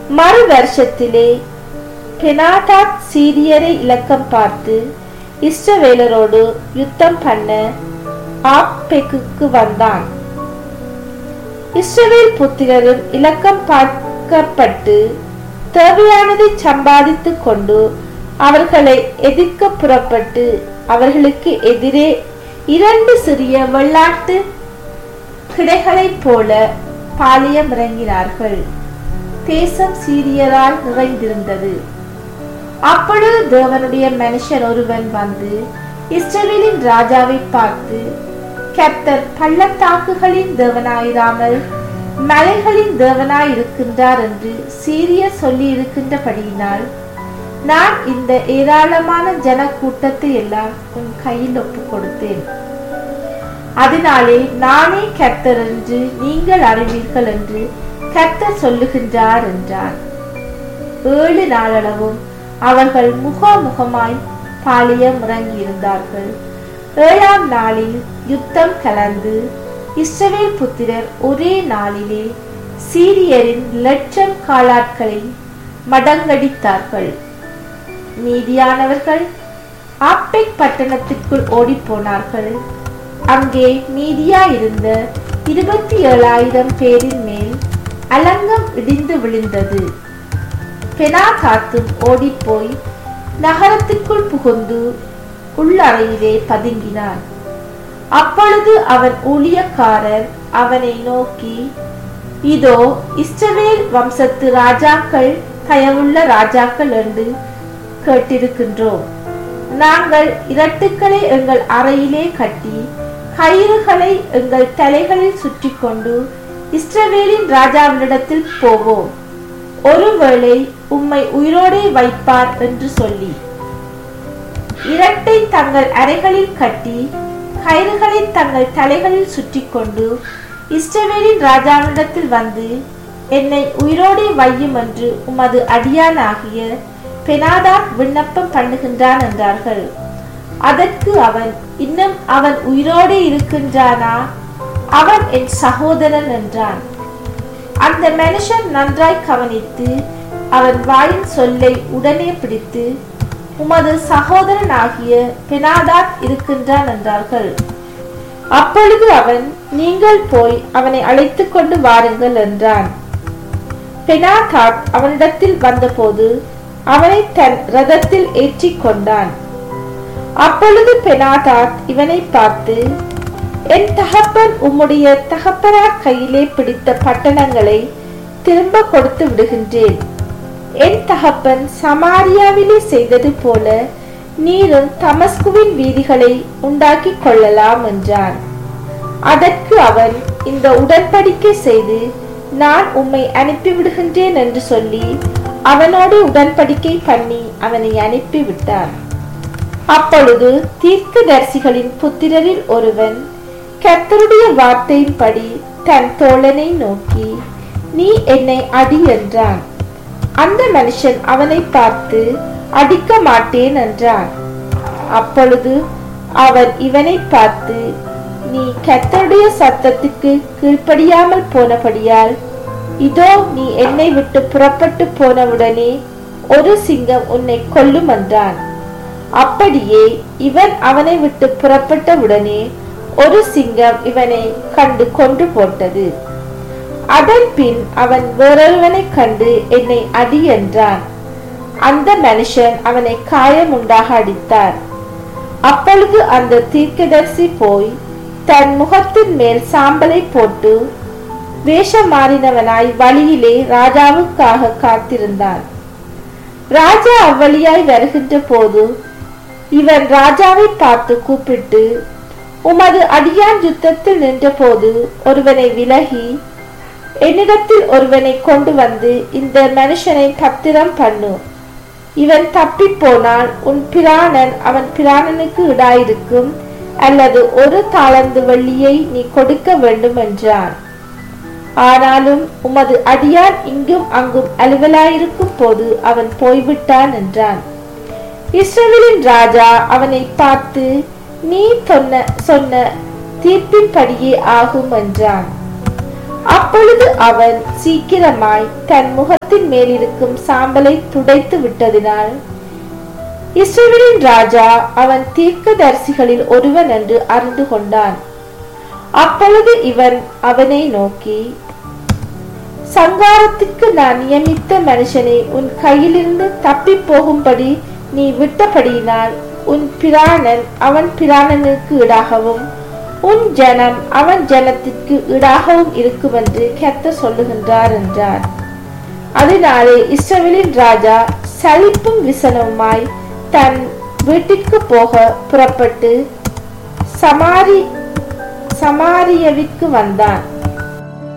மறு வருஷத்திலே பெனாதாத் சீரியரை இலக்கம் பார்த்து இஸ்ரவேலரோடு யுத்தம் பண்ண ஆப்பெக்கு வந்தான் இஸ்ரவேல் புத்திரரும் இலக்கம் பார்க்கப்பட்டு தேவையானதை சம்பாதித்துக் கொண்டு அவர்களை எதிர்க்க புறப்பட்டு அவர்களுக்கு எதிரே இரண்டு சிறிய வெள்ளாட்டு கிடைகளைப் போல பாளையம் இறங்கினார்கள் தேசம் சீரியரால் நிறைந்திருந்தது அப்பொழுது தேவனுடைய மனுஷன் ஒருவன் வந்து இஸ்ரவேலின் ராஜாவை பார்த்து கர்த்தர் பள்ளத்தாக்குகளின் தேவனாயிராமல் மலைகளின் தேவனாயிருக்கின்றார் என்று சீரியர் சொல்லி இருக்கின்றபடியினால் நான் இந்த ஏராளமான ஜன கூட்டத்தை எல்லாம் உன் கையில் ஒப்புக் கொடுத்தேன் அதனாலே நானே கர்த்தர் என்று நீங்கள் அறிவீர்கள் என்று கர்த்தர் சொல்லுகின்றார் என்றான் ஏழு நாளளவும் அவர்கள் முகமுகமாய் பாளையம் இறங்கியிருந்தார்கள் ஏழாம் நாளில் யுத்தம் கலந்து இஸ்ரவேல் புத்திரர் ஒரே நாளிலே சீரியரின் லட்சம் காலாட்களை மடங்கடித்தார்கள் மீதியானவர்கள் ஆப்பெக் பட்டணத்திற்குள் ஓடிப்போனார்கள் அங்கே மீதியா இருந்த இருபத்தி ஏழாயிரம் பேரின் மேல் அலங்கம் இடிந்து விழுந்தது பெனாகாத்தும் ஓடிப்போய் நகரத்திற்குள் புகுந்து உள்ளறையிலே பதுங்கினான் அப்பொழுது அவன் ஊழியக்காரர் அவனை நோக்கி இதோ இஸ்ரவேல் வம்சத்து ராஜாக்கள் தயவுள்ள ராஜாக்கள் என்று கேட்டிருக்கின்றோம் நாங்கள் இரட்டுக்களை எங்கள் அறையிலே கட்டி கயிறுகளை எங்கள் தலைகளில் சுற்றி கொண்டு இஸ்ரவேலின் ராஜாவினிடத்தில் போவோம் ஒருவேளை உம்மை உயிரோடே வைப்பார் என்று சொல்லி இரட்டை தங்கள் அறைகளில் கட்டி கயிறுகளை தங்கள் தலைகளில் சுற்றி கொண்டு இஸ்ரவேலின் ராஜாவினிடத்தில் வந்து என்னை உயிரோடே வையும் என்று உமது அடியானாகிய பெனாதாத் விண்ணப்பம் பண்ணுகின்றான் என்றார்கள் அதற்கு அவன் இன்னும் அவன் உயிரோடே இருக்கின்றானா அவன் என் சகோதரன் என்றான் அந்த மனுஷன் நன்றாய் கவனித்து அவன் வாயின் சொல்லை உடனே பிடித்து உமது சகோதரன் ஆகிய பெனாதாத் இருக்கின்றான் என்றார்கள் அப்பொழுது அவன் நீங்கள் போய் அவனை அழைத்துக் கொண்டு வாருங்கள் என்றான் பெனாதாத் அவனிடத்தில் வந்தபோது அவனை தன் ரதத்தில் ஏற்றிக் கொண்டான் அப்பொழுது பெனாதாத் இவனை பார்த்து என் தகப்பன் உம்முடைய தகப்பனார் கையிலே பிடித்த பட்டணங்களை திரும்ப கொடுத்து விடுகின்றேன் என் தகப்பன் சமாரியாவிலே செய்தது போல நீரும் தமஸ்குவின் வீதிகளை உண்டாக்கி கொள்ளலாம் என்றான் அதற்கு அவன் இந்த உடன்படிக்கை செய்து நான் உம்மை அனுப்பிவிடுகின்றேன் என்று சொல்லி அவனோடு உடன்படிக்கை பண்ணி அவனை அனுப்பிவிட்டான் அப்பொழுது தீர்க்கதரிசிகளின் புத்திரரில் ஒருவன் கர்த்தருடைய வார்த்தையின்படி தன் தோழனை நோக்கி நீ என்னை அடி என்றான் அந்த மனுஷன் அவனை பார்த்து அடிக்க மாட்டேன் என்றான் அப்பொழுது அவன் இவனை பார்த்து நீ கர்த்தருடைய சத்தத்துக்கு கீழ்ப்படியாமல் போனபடியால் இதோ நீ என்னை விட்டு புறப்பட்டு போனவுடனே ஒரு சிங்கம் உன்னை கொல்லும் என்றான் அப்படியே இவன் அவனை விட்டு புறப்பட்ட உடனே ஒரு சிங்கம் இவனை கண்டு கொன்று போட்டது அதன் பின் அவன் வேறொருவனை கண்டு என்னை அடி என்றான் அந்த மனுஷன் அவனை காயம் உண்டாக அடித்தார் அப்பொழுது அந்த தீர்க்கதரிசி போய் தன் முகத்தின் மேல் சாம்பலை போட்டு வேஷம் மாறினவனாய் வழியிலே ராஜாவுக்காக காத்திருந்தான் ராஜா அவ்வழியாய் வருகின்ற போது இவன் ராஜாவை பார்த்து கூப்பிட்டு உமது அடியான் யுத்தத்தில் நின்றபோது ஒருவனை விலகி என்னிடத்தில் ஒருவனை கொண்டு வந்து இந்த மனுஷனை பத்திரம் பண்ணு இவன் தப்பி போனால் உன் பிராணன் அவன் பிராணனுக்கு இடாயிருக்கும் அல்லது ஒரு தாளந்து வெள்ளியை நீ கொடுக்க வேண்டும் என்றான் ஆனாலும் உமது அடியான் இங்கும் அங்கும் அலுவலாயிருக்கும் போது அவன் போய்விட்டான் என்றான் இஸ்ரவேலின் ராஜா அவனை பார்த்து நீ சொன்ன சொன்ன தீர்ப்பின்படியே ஆகும் என்றான் அப்பொழுது அவன் சீக்கிரமாய் தன் முகத்தின் மேலிருக்கும் சாம்பலை துடைத்து விட்டதினால் இஸ்ரவேலின் ராஜா அவன் தீர்க்கதரிசிகளில் ஒருவன் என்று அறிந்து கொண்டான் அப்பொழுது இவன் அவனை நோக்கி சங்காரத்திற்கு நான் நியமித்த மனுஷனை உன் கையிலிருந்து தப்பி போகும்படி நீ விட்டபடியினால் உன் பிராணன் அவன் பிராணனுக்கு ஈடாகவும் உன் ஜனம் அவன் ஜனத்திற்கு ஈடாகவும் இருக்கும் என்று கெத்த சொல்லுகின்றார் என்றார் அதனாலே இஸ்ரவேலின் ராஜா சலிப்பும் விசனவுமாய் தன் வீட்டிற்கு போக புறப்பட்டு சமாரி சமாரியவிற்கு வந்தான்